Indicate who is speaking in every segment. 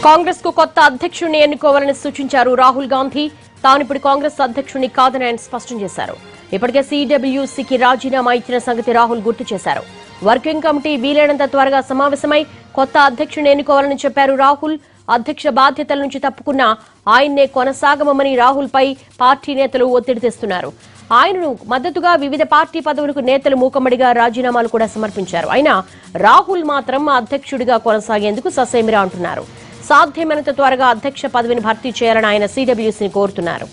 Speaker 1: కాంగ్రెస్ కు కొత్త అధ్యక్షుడిని ఎన్నుకోవాలని సూచించారు రాహుల్ గాంధీ తాను ఇప్పుడు కాంగ్రెస్ అధ్యక్షుడిని కాదని ఆయన స్పష్టం చేశారు ఇప్పటికే సిడబ్ల్యూసీకి రాజీనామా ఇచ్చిన సంగతి రాహుల్ గుర్తు చేశారు వర్కింగ్ కమిటీ వీలైనంత త్వరగా సమావేశమై కొత్త అధ్యక్షుడిని ఎన్నుకోవాలని చెప్పారు రాహుల్ అధ్యక్ష బాధ్యతల నుంచి తప్పుకున్న ఆయన్నే కొనసాగమని రాహుల్ పై పార్టీ నేతలు ఒత్తిడి తెస్తున్నారు ఆయనను మద్దతుగా వివిధ పార్టీ పదవులకు నేతలు మూకమ్మడిగా రాజీనామాలు కూడా సమర్పించారు అయినా రాహుల్ మాత్రం అధ్యక్షుడిగా కొనసాగేందుకు ససేమిరా అంటున్నారు సాధ్యమైనంత త్వరగా అధ్యక్ష పదవిని భర్తీ చేయాలని ఆయన సిడబ్ల్యూసీని కోరుతున్నారు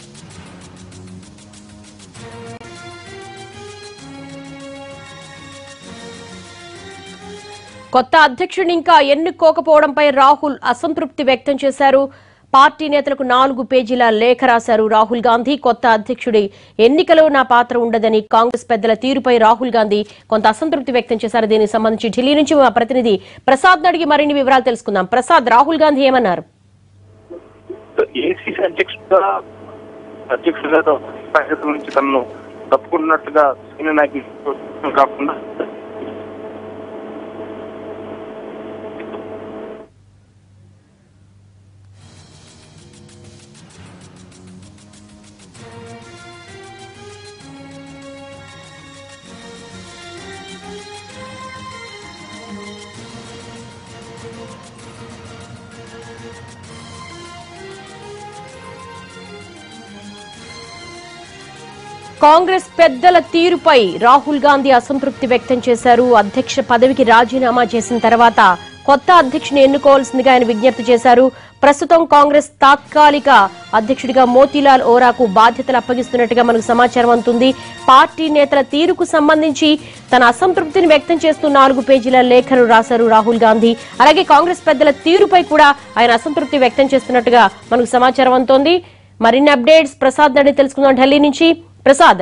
Speaker 1: కొత్త అధ్యక్షుడిని ఇంకా ఎన్నుకోకపోవడంపై రాహుల్ అసంతృప్తి వ్యక్తం చేశారు పార్టీ నేతలకు నాలుగు పేజీల లేఖ రాశారు రాహుల్ గాంధీ కొత్త అధ్యక్షుడి ఎన్నికలో నా పాత్ర ఉండదని కాంగ్రెస్ పెద్దల తీరుపై రాహుల్ గాంధీ కొంత అసంతృప్తి వ్యక్తం చేశారు దీనికి సంబంధించి ఢిల్లీ నుంచి మా ప్రతినిధి ప్రసాద్ అడిగి మరిన్ని వివరాలు తెలుసుకుందాం ప్రసాద్ రాహుల్ గాంధీ ఏమన్నారు
Speaker 2: ఏసీసీ అధ్యక్షుడిగా అధ్యక్షుడిగా బాధ్యతల నుంచి తనను తప్పుకున్నట్టుగా సీనియర్ నాయకులు కాకుండా
Speaker 1: కాంగ్రెస్ పెద్దల తీరుపై రాహుల్ గాంధీ అసంతృప్తి వ్యక్తం చేశారు అధ్యక్ష పదవికి రాజీనామా చేసిన తర్వాత కొత్త అధ్యక్షుని ఎన్నుకోవాల్సిందిగా ఆయన విజ్ఞప్తి చేశారు ప్రస్తుతం కాంగ్రెస్ తాత్కాలిక అధ్యక్షుడిగా మోతీలాల్ ఓరాకు బాధ్యతలు అప్పగిస్తున్నట్టుగా మనకు సమాచారం అందుతుంది పార్టీ నేతల తీరుకు సంబంధించి తన అసంతృప్తిని వ్యక్తం చేస్తూ నాలుగు పేజీల లేఖను రాశారు రాహుల్ గాంధీ అలాగే కాంగ్రెస్ పెద్దల తీరుపై కూడా ఆయన అసంతృప్తి వ్యక్తం చేస్తున్నట్టుగా మనకు సమాచారం అందుతోంది మరిన్ని అప్డేట్స్ ప్రసాద్ నడి తెలుసుకుందాం ఢిల్లీ నుంచి ప్రసాద్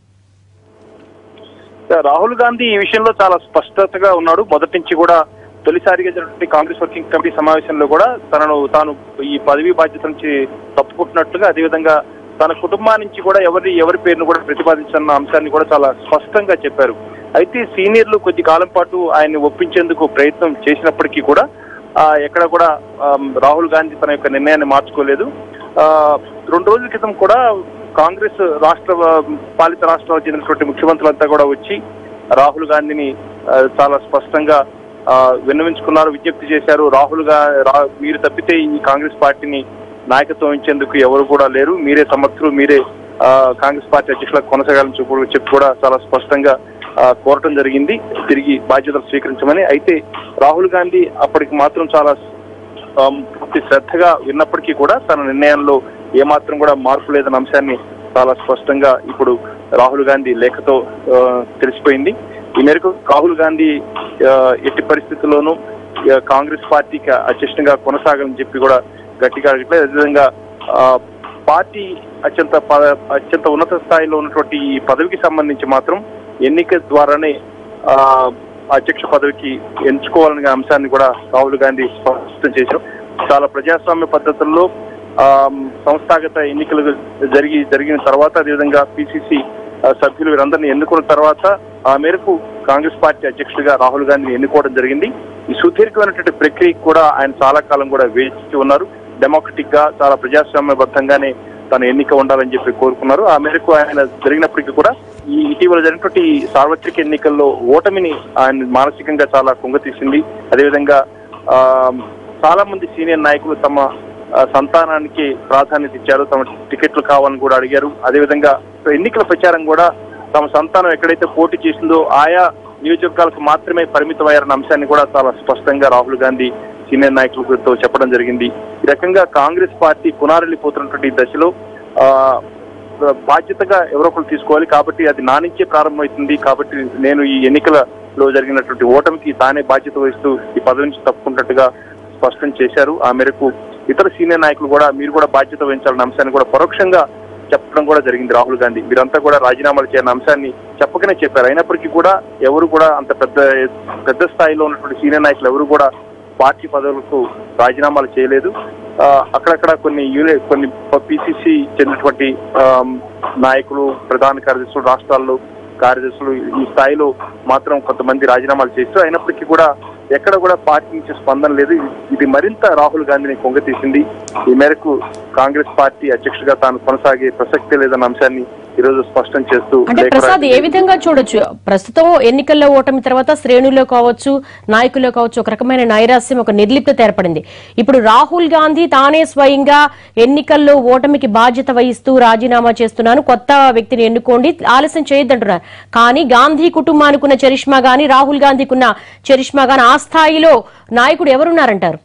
Speaker 2: రాహుల్ గాంధీ ఈ విషయంలో చాలా స్పష్టతగా ఉన్నాడు మొదటి నుంచి కూడా తొలిసారిగా జరిగినటువంటి కాంగ్రెస్ వర్కింగ్ కమిటీ సమావేశంలో కూడా తనను తాను ఈ పదవి బాధ్యత నుంచి తప్పుకుంటున్నట్లుగా అదేవిధంగా తన కుటుంబా నుంచి కూడా ఎవరి ఎవరి పేరును కూడా ప్రతిపాదించన్న అంశాన్ని కూడా చాలా స్పష్టంగా చెప్పారు అయితే సీనియర్లు కొద్ది కాలం పాటు ఆయన్ని ఒప్పించేందుకు ప్రయత్నం చేసినప్పటికీ కూడా ఆ, ఎక్కడ కూడా ఆమ్, రాహుల్ గాంధీ తన యొక్క నిర్ణయాన్ని మార్చుకోలేదు ఆ, రెండు రోజుల క్రితం కూడా కాంగ్రెస్ రాష్ట్ర ఆ, పాలిత రాష్ట్రాలకు చెందినటువంటి ముఖ్యమంత్రులంతా కూడా వచ్చి రాహుల్ గాంధీని ఆ, చాలా స్పష్టంగా ఆ, విన్నవించుకున్నారు విజ్ఞప్తి చేశారు రాహుల్ గా రా- మీరు తప్పితే ఈ కాంగ్రెస్ పార్టీని నాయకత్వం వహించేందుకు ఎవరు కూడా లేరు మీరే సమర్థులు మీరే ఆ, కాంగ్రెస్ పార్టీ అధ్యక్షులకు కొనసాగాలని చెప్పు చెప్పి కూడా చాలా స్పష్టంగా ఆ, కోరటం జరిగింది తిరిగి బాధ్యతలు స్వీకరించమని అయితే రాహుల్ గాంధీ అప్పటికి మాత్రం చాలా ఆమ్, పూర్తి శ్రద్ధగా విన్నప్పటికీ కూడా తన నిర్ణయంలో ఏమాత్రం కూడా మార్పు లేదన్న అంశాన్ని చాలా స్పష్టంగా ఇప్పుడు రాహుల్ గాంధీ లేఖతో ఆ, తెలిసిపోయింది ఈ మేరకు రాహుల్ గాంధీ ఆ, ఎట్టి పరిస్థితుల్లోనూ ఆ, కాంగ్రెస్ పార్టీకి అధ్యక్షునిగా కొనసాగాలని చెప్పి కూడా గట్టిగా అడగట్లేదు అదేవిధంగా ఆ, పార్టీ అత్యంత ప- అత్యంత ఉన్నత స్థాయిలో ఉన్నటువంటి ఈ పదవికి సంబంధించి మాత్రం ఎన్నిక ద్వారానే ఆ, అధ్యక్ష పదవికి ఎంచుకోవాలనే అంశాన్ని కూడా రాహుల్ గాంధీ స్పష్టం చేశారు చాలా ప్రజాస్వామ్య పద్ధతుల్లో ఆ, సంస్థాగత ఎన్నికలు జరిగి జరిగిన తర్వాత అదేవిధంగా పిసిసి సభ్యులు వీరందరినీ ఎన్నుకున్న తర్వాత ఆ మేరకు కాంగ్రెస్ పార్టీ అధ్యక్షుడిగా రాహుల్ గాంధీని ఎన్నుకోవడం జరిగింది ఈ సుదీర్ఘమైనటువంటి ప్రక్రియకు కూడా ఆయన చాలా కాలం కూడా వేచి ఉన్నారు డెమోక్రటిక్ గా చాలా ప్రజాస్వామ్యబద్ధంగానే తన ఎన్నిక ఉండాలని చెప్పి కోరుకున్నారు ఆ మేరకు ఆయన జరిగినప్పటికీ కూడా ఈ ఇటీవల జరిగినటువంటి ఈ సార్వత్రిక ఎన్నికల్లో ఓటమిని ఆయన మానసికంగా చాలా కుంగతీసింది అదేవిధంగా ఆ, చాలా మంది సీనియర్ నాయకులు తమ ఆ, సంతానానికి ప్రాధాన్యత ఇచ్చారు తమ టికెట్లు కావాలని కూడా అడిగారు అదేవిధంగా ఎన్నికల ప్రచారం కూడా తమ సంతానం ఎక్కడైతే పోటీ చేసిందో ఆయా నియోజకవర్గాలకు మాత్రమే పరిమితమయ్యారన్న అంశాన్ని కూడా చాలా స్పష్టంగా రాహుల్ గాంధీ సీనియర్ నాయకులతో చెప్పడం జరిగింది ఈ రకంగా కాంగ్రెస్ పార్టీ పునారెళ్ళిపోతున్నటువంటి ఈ దశలో ఆ బాధ్యతగా ఎవరో ఒకరు తీసుకోవాలి కాబట్టి అది నా నుంచే ప్రారంభమవుతుంది కాబట్టి నేను ఈ ఎన్నికలలో జరిగినటువంటి ఓటమికి తానే బాధ్యత వహిస్తూ ఈ పదవి నుంచి తప్పుకున్నట్టుగా స్పష్టం చేశారు ఆ మేరకు ఇతర సీనియర్ నాయకులు కూడా మీరు కూడా బాధ్యత వహించాలన్న అంశాన్ని కూడా పరోక్షంగా చెప్పడం కూడా జరిగింది రాహుల్ గాంధీ మీరంతా కూడా రాజీనామాలు చేయాలన్న అంశాన్ని చెప్పకనే చెప్పారు అయినప్పటికీ కూడా ఎవరు కూడా అంత పెద్ద పెద్ద స్థాయిలో ఉన్నటువంటి సీనియర్ నాయకులు ఎవరు కూడా పార్టీ పదవులకు రాజీనామాలు చేయలేదు ఆ, అక్కడక్కడ కొన్ని యూని కొన్ని పిసిసి చెందినటువంటి ఆమ్, నాయకులు ప్రధాన కార్యదర్శులు రాష్ట్రాల్లో కార్యదర్శులు ఈ స్థాయిలో మాత్రం కొంతమంది రాజీనామాలు చేస్తూ అయినప్పటికీ కూడా ఎక్కడ కూడా పార్టీ నుంచి స్పందన లేదు ఇది- ఇది మరింత రాహుల్ గాంధీని కొంగతీసింది ఈ మేరకు కాంగ్రెస్ పార్టీ అధ్యక్షుడిగా తాను కొనసాగే ప్రసక్తే లేదన్న అంశాన్ని ఈ రోజు స్పష్టం చేస్తూ
Speaker 1: అంటే
Speaker 2: లేఖ
Speaker 1: ప్రసాద్
Speaker 2: రాసింది.
Speaker 1: ఏ విధంగా చూడొచ్చు ప్రస్తుతం ఎన్నికల్లో ఓటమి తర్వాత శ్రేణుల్లో కావచ్చు నాయకుల్లో కావచ్చు ఒక రకమైన నైరాస్యం ఒక నిర్లిప్తత ఏర్పడింది ఇప్పుడు రాహుల్ గాంధీ తానే స్వయంగా ఎన్నికల్లో ఓటమికి బాధ్యత వహిస్తూ రాజీనామా చేస్తున్నాను కొత్త వ్యక్తిని ఎన్నుకోండి ఆలస్యం చేయొద్దంటున్నారు కానీ గాంధీ కుటుంబానికి ఉన్న చరిష్మా గాని రాహుల్ గాంధీకి ఉన్న చరిష్మా గాని ఆ స్థాయిలో నాయకుడు ఎవరున్నారంటారు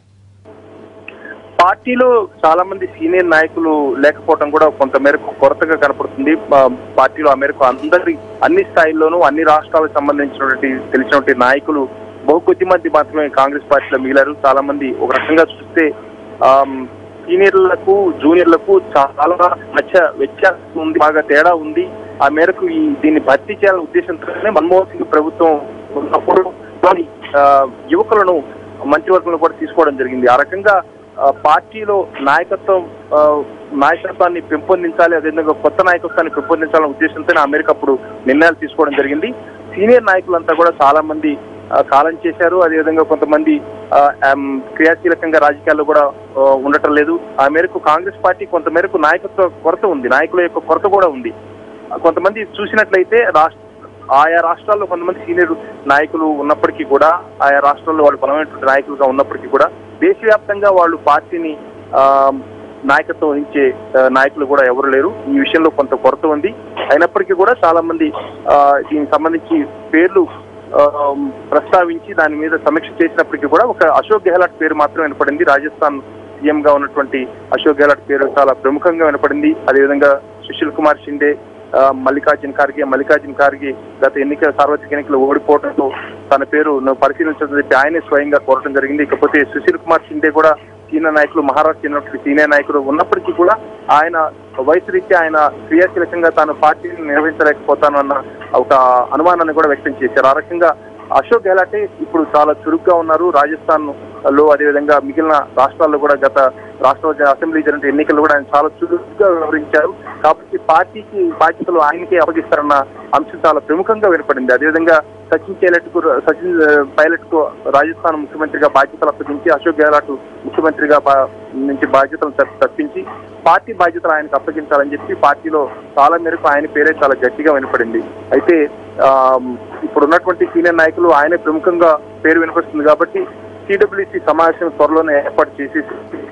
Speaker 2: పార్టీలో చాలా మంది సీనియర్ నాయకులు లేకపోవడం కూడా కొంత మేరకు కొరతగా కనపడుతుంది ఆ, పార్టీలో ఆ మేరకు అందరి అన్ని స్థాయిల్లోనూ అన్ని రాష్ట్రాలకు సంబంధించినటువంటి తెలిసినటువంటి నాయకులు బహు కొద్ది మంది మాత్రమే కాంగ్రెస్ పార్టీలో మిగిలారు చాలా మంది ఒక రకంగా చూస్తే ఆమ్, సీనియర్లకు జూనియర్లకు చాలా మధ్య వ్యత్యాసం ఉంది బాగా తేడా ఉంది ఆ మేరకు ఈ దీన్ని భర్తీ చేయాలనే ఉద్దేశంతోనే మన్మోహన్ సింగ్ ప్రభుత్వం ఉన్నప్పుడు కొన్ని, ఆ, యువకులను మంత్రివర్గంలో కూడా తీసుకోవడం జరిగింది ఆ రకంగా ఆ, పార్టీలో నాయకత్వం ఆ, నాయకత్వాన్ని పెంపొందించాలి అదేవిధంగా కొత్త నాయకత్వాన్ని పెంపొందించాలనే ఉద్దేశంతోనే అమెరికా అప్పుడు నిర్ణయాలు తీసుకోవడం జరిగింది సీనియర్ నాయకులంతా కూడా చాలా మంది ఆ, కాలం చేశారు అదేవిధంగా కొంతమంది ఆ, ఆమ్, క్రియాశీలకంగా రాజకీయాల్లో కూడా ఆ, ఉండటం లేదు ఆ మేరకు కాంగ్రెస్ పార్టీ కొంత మేరకు నాయకత్వ కొరత ఉంది నాయకుల యొక్క కొరత కూడా ఉంది ఆ, కొంతమంది చూసినట్లయితే రాష్ట్ర ఆయా రాష్ట్రాల్లో కొంతమంది సీనియర్ నాయకులు ఉన్నప్పటికీ కూడా ఆయా రాష్ట్రాల్లో వాళ్ళు బలమైనటువంటి నాయకులుగా ఉన్నప్పటికీ కూడా దేశవ్యాప్తంగా వాళ్ళు పార్టీని ఆ, నాయకత్వం వహించే ఆ, నాయకులు కూడా ఎవరు లేరు ఈ విషయంలో కొంత కొరత ఉంది అయినప్పటికీ కూడా చాలా మంది ఆ, దీనికి సంబంధించి పేర్లు ఆ, ప్రస్తావించి దాని మీద సమీక్ష చేసినప్పటికీ కూడా ఒక అశోక్ గెహ్లాట్ పేరు మాత్రం వినపడింది రాజస్థాన్ సీఎం గా ఉన్నటువంటి అశోక్ గెహ్లాట్ పేరు చాలా ప్రముఖంగా వినపడింది అదేవిధంగా సుశీల్ కుమార్ షిండే ఆ, మల్లికార్జున్ ఖార్గే మల్లికార్జున్ ఖార్గే గత ఎన్నికల సార్వత్రిక ఎన్నికలు ఓడిపోవడంతో తన పేరు పరిశీలించడం చెప్పి ఆయనే స్వయంగా కోరడం జరిగింది ఇకపోతే సుశీల్ కుమార్ షిండే కూడా సీనియర్ నాయకులు మహారాష్ట్ర చెందినటువంటి సీనియర్ నాయకులు ఉన్నప్పటికీ కూడా ఆయన వయసు రీత్యా ఆయన క్రియాశీలకంగా తాను పార్టీని నిర్వహించలేకపోతాను అన్న ఒక అనుమానాన్ని కూడా వ్యక్తం చేశారు ఆ రకంగా అశోక్ గెహ్లాటే ఇప్పుడు చాలా చురుగ్గా ఉన్నారు రాజస్థాన్ లో అదేవిధంగా మిగిలిన రాష్ట్రాల్లో కూడా గత రాష్ట్ర అసెంబ్లీ జరిగిన ఎన్నికల్లో కూడా ఆయన చాలా చురుగ్గా వ్యవహరించారు కాబట్టి పార్టీకి బాధ్యతలు ఆయనకే అప్పగిస్తారన్న అంశం చాలా ప్రముఖంగా వినపడింది అదేవిధంగా సచిన్ పైలట్ కు సచిన్ పైలట్ కు రాజస్థాన్ ముఖ్యమంత్రిగా బాధ్యతలు అప్పగించి అశోక్ గెహ్లాట్ ముఖ్యమంత్రిగా బా- నుంచి బాధ్యతలు తప్ప- తప్పించి పార్టీ బాధ్యతలు ఆయనకు అప్పగించాలని చెప్పి పార్టీలో చాలా మేరకు ఆయన పేరే చాలా గట్టిగా వినపడింది అయితే ఆ, ఇప్పుడు ఉన్నటువంటి సీనియర్ నాయకులు ఆయనే ప్రముఖంగా పేరు వినిపిస్తుంది కాబట్టి సిడబ్ల్యూసి సమావేశం త్వరలోనే ఏర్పాటు చేసి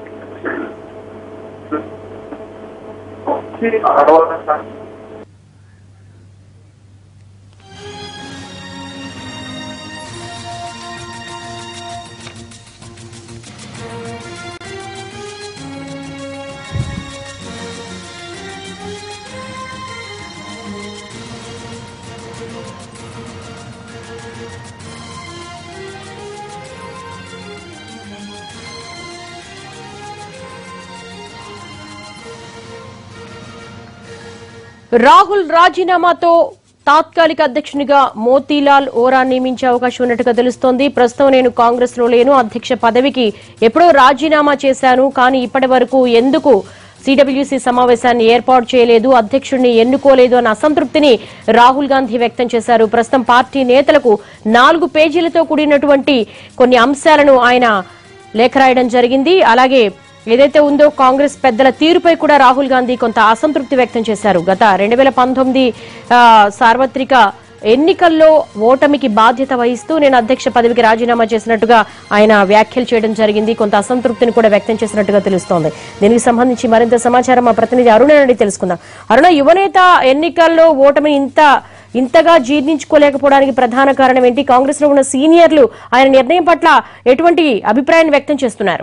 Speaker 1: రాహుల్ రాజీనామాతో తాత్కాలిక అధ్యక్షునిగా మోతీలాల్ ఓరా నియమించే అవకాశం ఉన్నట్టుగా తెలుస్తోంది ప్రస్తుతం నేను కాంగ్రెస్ లో లేను అధ్యక్ష పదవికి ఎప్పుడో రాజీనామా చేశాను కానీ ఇప్పటి వరకు ఎందుకు సిడబ్ల్యూసీ సమావేశాన్ని ఏర్పాటు చేయలేదు అధ్యక్షుడిని ఎన్నుకోలేదు అన్న అసంతృప్తిని రాహుల్ గాంధీ వ్యక్తం చేశారు ప్రస్తుతం పార్టీ నేతలకు నాలుగు పేజీలతో కూడినటువంటి కొన్ని అంశాలను ఆయన లేఖ రాయడం జరిగింది అలాగే ఏదైతే ఉందో కాంగ్రెస్ పెద్దల తీరుపై కూడా రాహుల్ గాంధీ కొంత అసంతృప్తి వ్యక్తం చేశారు గత రెండు వేల పంతొమ్మిది ఆ, సార్వత్రిక ఎన్నికల్లో ఓటమికి బాధ్యత వహిస్తూ నేను అధ్యక్ష పదవికి రాజీనామా చేసినట్టుగా ఆయన వ్యాఖ్యలు చేయడం జరిగింది కొంత అసంతృప్తిని కూడా వ్యక్తం చేసినట్టుగా తెలుస్తోంది దీనికి సంబంధించి మరింత సమాచారం మా ప్రతినిధి అరుణ నుండి తెలుసుకుందాం అరుణ యువనేత ఎన్నికల్లో ఓటమి ఇంత ఇంతగా జీర్ణించుకోలేకపోవడానికి ప్రధాన కారణం ఏంటి కాంగ్రెస్ లో ఉన్న సీనియర్లు ఆయన నిర్ణయం పట్ల ఎటువంటి అభిప్రాయాన్ని వ్యక్తం చేస్తున్నారు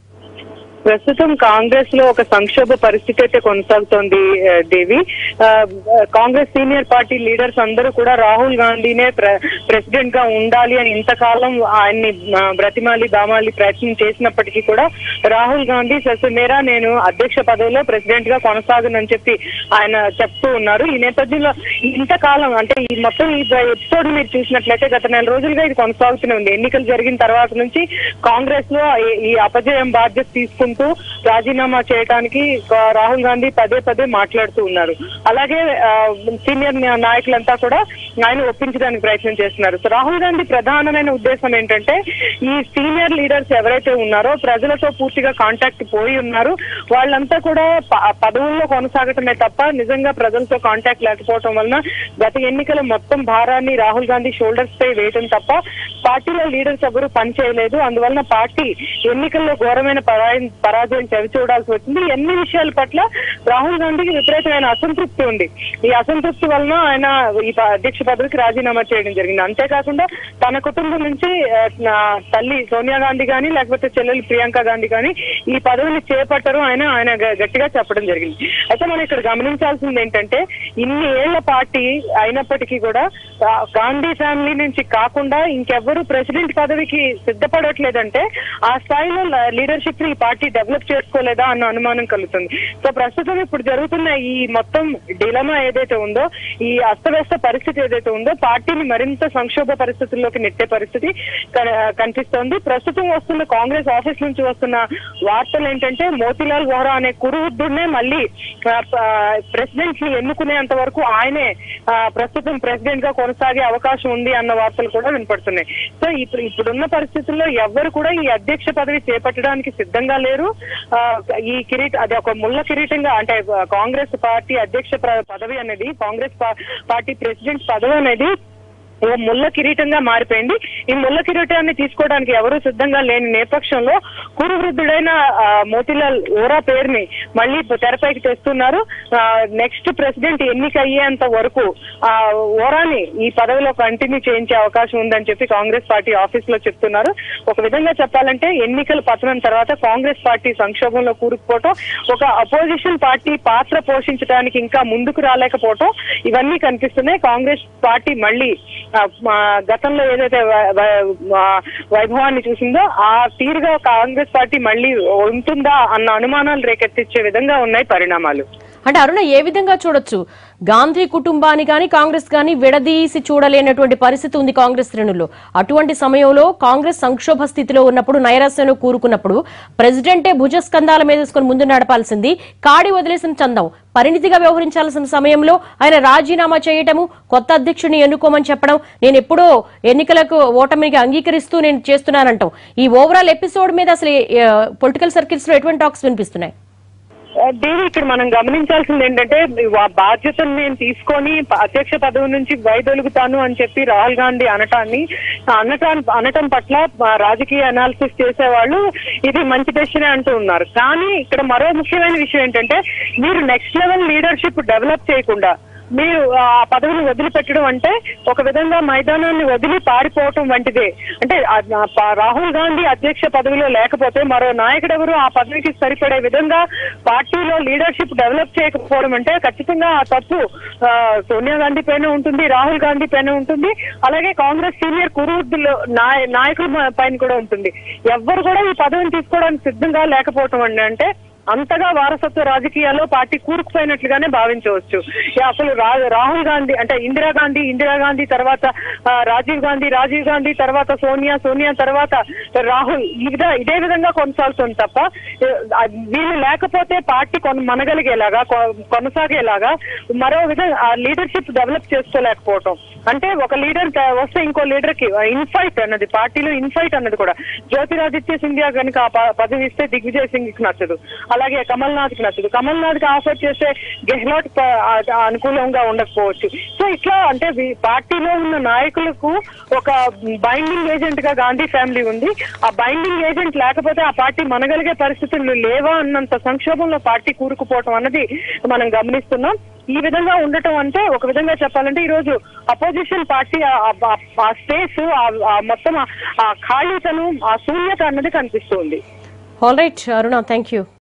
Speaker 3: ప్రస్తుతం కాంగ్రెస్ లో ఒక సంక్షోభ పరిస్థితి అయితే కొనసాగుతోంది ఆ, దేవి ఆ, కాంగ్రెస్ సీనియర్ పార్టీ లీడర్స్ అందరూ కూడా రాహుల్ గాంధీనే ప్ర- ప్రెసిడెంట్ గా ఉండాలి అని ఇంతకాలం ఆయన్ని ఆ, బ్రతిమాలి బామాలి ప్రయత్నం చేసినప్పటికీ కూడా రాహుల్ గాంధీ ససమేరా నేను అధ్యక్ష పదవిలో ప్రెసిడెంట్ గా కొనసాగనని చెప్పి ఆయన చెప్తూ ఉన్నారు ఈ నేపథ్యంలో ఇంతకాలం అంటే ఈ మొత్తం ఈ ఎపిసోడ్ మీరు చూసినట్లయితే గత నెల రోజులుగా ఇది కొనసాగుతూనే ఉంది ఎన్నికలు జరిగిన తర్వాత నుంచి కాంగ్రెస్ లో ఈ- ఈ అపజయం బాధ్యత తీసుకుంటూ అంటూ రాజీనామా చేయడానికి ఆ, రాహుల్ గాంధీ పదే పదే మాట్లాడుతూ ఉన్నారు అలాగే ఆ, సీనియర్ న్యా- నాయకులంతా కూడా ఆయన ఒప్పించడానికి ప్రయత్నం చేస్తున్నారు సో రాహుల్ గాంధీ ప్రధానమైన ఉద్దేశం ఏంటంటే ఈ సీనియర్ లీడర్స్ ఎవరైతే ఉన్నారో ప్రజలతో పూర్తిగా కాంటాక్ట్ పోయి ఉన్నారు వాళ్ళంతా కూడా ప- పదవుల్లో కొనసాగటమే తప్ప నిజంగా ప్రజలతో కాంటాక్ట్ లేకపోవటం వలన గత ఎన్నికల మొత్తం భారాన్ని రాహుల్ గాంధీ షోల్డర్స్ పై వేయటం తప్ప పార్టీలో లీడర్స్ ఎవరు పని చేయలేదు అందువలన పార్టీ ఎన్నికల్లో ఘోరమైన పరాయ- పరాజయం చవి చూడాల్సి వచ్చింది ఈ అన్ని విషయాల పట్ల రాహుల్ గాంధీకి విపరీతమైన అసంతృప్తి ఉంది ఈ అసంతృప్తి వలన ఆయన ఈ ప- అధ్యక్ష పదవికి రాజీనామా చేయడం జరిగింది అంతేకాకుండా తన కుటుంబం నుంచి ఆ, నా తల్లి సోనియా గాంధీ గాని లేకపోతే చెల్లెలు ప్రియాంక గాంధీ గాని ఈ పదవిని చేపట్టరు ఆయన ఆయన గ- గట్టిగా చెప్పడం జరిగింది అయితే మనం ఇక్కడ గమనించాల్సింది ఏంటంటే ఇన్ని ఏళ్ల పార్టీ అయినప్పటికీ కూడా ఆ, గాంధీ ఫ్యామిలీ నుంచి కాకుండా ఇంకెవ్వరు ప్రెసిడెంట్ పదవికి సిద్ధపడట్లేదంటే ఆ స్థాయిలో లీడర్షిప్ ని ఈ పార్టీ డెవలప్ చేసుకోలేదా అన్న అనుమానం కలుగుతుంది సో ప్రస్తుతం ఇప్పుడు జరుగుతున్న ఈ మొత్తం డిలమా ఏదైతే ఉందో ఈ అస్తవ్యస్త పరిస్థితి ఏదైతే ఉందో పార్టీని మరింత సంక్షోభ పరిస్థితుల్లోకి నెట్టే పరిస్థితి క- కనిపిస్తోంది ప్రస్తుతం వస్తున్న కాంగ్రెస్ ఆఫీస్ నుంచి వస్తున్న వార్తలు ఏంటంటే మోతీలాల్ వోహరా అనే కురువృద్ధుడినే మళ్ళీ ప్రెసిడెంట్ ని ఎన్నుకునేంత వరకు ఆయనే ఆ, ప్రస్తుతం ప్రెసిడెంట్ గా కొనసాగే అవకాశం ఉంది అన్న వార్తలు కూడా వినపడుతున్నాయి సో ఇప్పుడు ఇప్పుడున్న పరిస్థితుల్లో ఎవ్వరు కూడా ఈ అధ్యక్ష పదవి చేపట్టడానికి సిద్ధంగా లేరు ఆ, ఈ కిరీట్ అది ఒక ముళ్ళ కిరీటంగా అంటే ఆ, కాంగ్రెస్ పార్టీ అధ్యక్ష ప్ర- పదవి అనేది కాంగ్రెస్ పా- పార్టీ ప్రెసిడెంట్ పదవి అనేది ఓ ముళ్ళ కిరీటంగా మారిపోయింది ఈ ముళ్ళ కిరీటాన్ని తీసుకోవడానికి ఎవరూ సిద్ధంగా లేని నేపథ్యంలో కురు వృద్ధుడైన ఆ, మోతీలాల్ ఓరా పేరుని మళ్ళీ తెరపైకి తెస్తున్నారు నెక్స్ట్ ప్రెసిడెంట్ ఎన్నిక అయ్యేంత వరకు ఆ ఓరాని ఈ పదవిలో కంటిన్యూ చేయించే అవకాశం ఉందని చెప్పి కాంగ్రెస్ పార్టీ ఆఫీస్ లో చెప్తున్నారు ఒక విధంగా చెప్పాలంటే ఎన్నికల పతనం తర్వాత కాంగ్రెస్ పార్టీ సంక్షోభంలో కూరుకుపోవటం ఒక అపోజిషన్ పార్టీ పాత్ర పోషించడానికి ఇంకా ముందుకు రాలేకపోవటం ఇవన్నీ కనిపిస్తున్నాయి కాంగ్రెస్ పార్టీ మళ్ళీ ఆ, మా గతంలో ఏదైతే వై- వై- ఆ, వైభవాన్ని చూసిందో ఆ తీరుగా కాంగ్రెస్ పార్టీ మళ్ళీ ఉంటుందా అన్న అనుమానాలు రేకెత్తించే విధంగా ఉన్నాయి పరిణామాలు
Speaker 1: అంటే అరుణ ఏ విధంగా చూడొచ్చు గాంధీ కుటుంబాన్ని కానీ కాంగ్రెస్ కానీ విడదీసి చూడలేనటువంటి పరిస్థితి ఉంది కాంగ్రెస్ శ్రేణుల్లో అటువంటి సమయంలో కాంగ్రెస్ సంక్షోభ స్థితిలో ఉన్నప్పుడు నైరాశ్యంలో కూరుకున్నప్పుడు ప్రెసిడెంటే భుజస్కంధాల మీద వేసుకొని ముందు నడపాల్సింది కాడి వదిలేసిన చందం పరిణితిగా వ్యవహరించాల్సిన సమయంలో ఆయన రాజీనామా చేయటము కొత్త అధ్యక్షుడిని ఎన్నుకోమని చెప్పడం నేను ఎప్పుడో ఎన్నికలకు ఓటమికి అంగీకరిస్తూ నేను చేస్తున్నానంటాం ఈ ఓవరాల్ ఎపిసోడ్ మీద అసలు పొలిటికల్ సర్కిల్స్ లో ఎటువంటి టాక్స్ వినిపిస్తున్నాయి
Speaker 3: ఆ, దేవి ఇక్కడ మనం గమనించాల్సింది ఏంటంటే ఆ బాధ్యతను నేను తీసుకొని ప- అధ్యక్ష పదవి నుంచి వైదొలుగుతాను అని చెప్పి రాహుల్ గాంధీ అనటాన్ని అనటం అనటం పట్ల ఆ, రాజకీయ అనాలిసిస్ చేసేవాళ్ళు ఇది మంచి డెసిషన్ అంటూ ఉన్నారు కానీ ఇక్కడ మరో ముఖ్యమైన విషయం ఏంటంటే మీరు నెక్స్ట్ లెవెల్ లీడర్షిప్ డెవలప్ చేయకుండా మీరు ఆ పదవిని వదిలిపెట్టడం అంటే ఒక విధంగా మైదానాన్ని వదిలి పారిపోవటం వంటిదే అంటే ఆ- ఆ ప- రాహుల్ గాంధీ అధ్యక్ష పదవిలో లేకపోతే మరో నాయకుడు ఎవరు ఆ పదవికి సరిపడే విధంగా పార్టీలో లీడర్షిప్ డెవలప్ చేయకపోవడం అంటే ఖచ్చితంగా ఆ తప్పు ఆ, సోనియా గాంధీ పైన ఉంటుంది రాహుల్ గాంధీ పైన ఉంటుంది అలాగే కాంగ్రెస్ సీనియర్ కురువృద్ధులు నాయ- నాయకుల మ- పైన కూడా ఉంటుంది ఎవ్వరు కూడా ఈ పదవిని తీసుకోవడానికి సిద్ధంగా లేకపోవటం అండి అంటే అంతగా వారసత్వ రాజకీయాల్లో పార్టీ కూరుకుపోయినట్లుగానే భావించవచ్చు ఇక అసలు రా- రాహుల్ గాంధీ అంటే ఇందిరాగాంధీ ఇందిరాగాంధీ తర్వాత ఆ, రాజీవ్ గాంధీ రాజీవ్ గాంధీ తర్వాత సోనియా సోనియా తర్వాత రాహుల్ ఈ విధ ఇదే విధంగా కొనసాగుతుంది తప్ప ఏ, ఆ, వీళ్ళు లేకపోతే పార్టీ కొన మనగలిగేలాగా కొ- కొనసాగేలాగా మరో విధంగా లీడర్షిప్ డెవలప్ చేసుకోలేకపోవటం అంటే ఒక లీడర్ వస్తే ఇంకో లీడర్ కి ఇన్ఫైట్ అన్నది పార్టీలో ఇన్ఫైట్ అన్నది కూడా జ్యోతిరాదిత్య సింధియా కనుక ఆ ప- పదవి ఇస్తే దిగ్విజయ్ సింగ్ కి నచ్చదు అలాగే కమల్ నాథ్ కి నచ్చదు కమల్ నాథ్ కి ఆఫర్ చేస్తే గెహ్లోట్ ప- ఆ- అనుకూలంగా ఉండకపోవచ్చు సో ఇట్లా అంటే వీ- పార్టీలో ఉన్న నాయకులకు ఒక బైండింగ్ ఏజెంట్ గా గాంధీ ఫ్యామిలీ ఉంది ఆ బైండింగ్ ఏజెంట్ లేకపోతే ఆ పార్టీ మనగలిగే పరిస్థితులు లేవా అన్నంత సంక్షోభంలో పార్టీ కూరుకుపోవటం అన్నది మనం గమనిస్తున్నాం ఈ విధంగా ఉండటం అంటే ఒక విధంగా చెప్పాలంటే ఈ రోజు అపోజిషన్ పార్టీ ఆ- ఆ- ఆ స్పేస్ ఆ మొత్తం ఆ- ఆ ఖాళీతనం ఆ శూన్యత అన్నది కనిపిస్తుంది
Speaker 1: all right Aruna thank you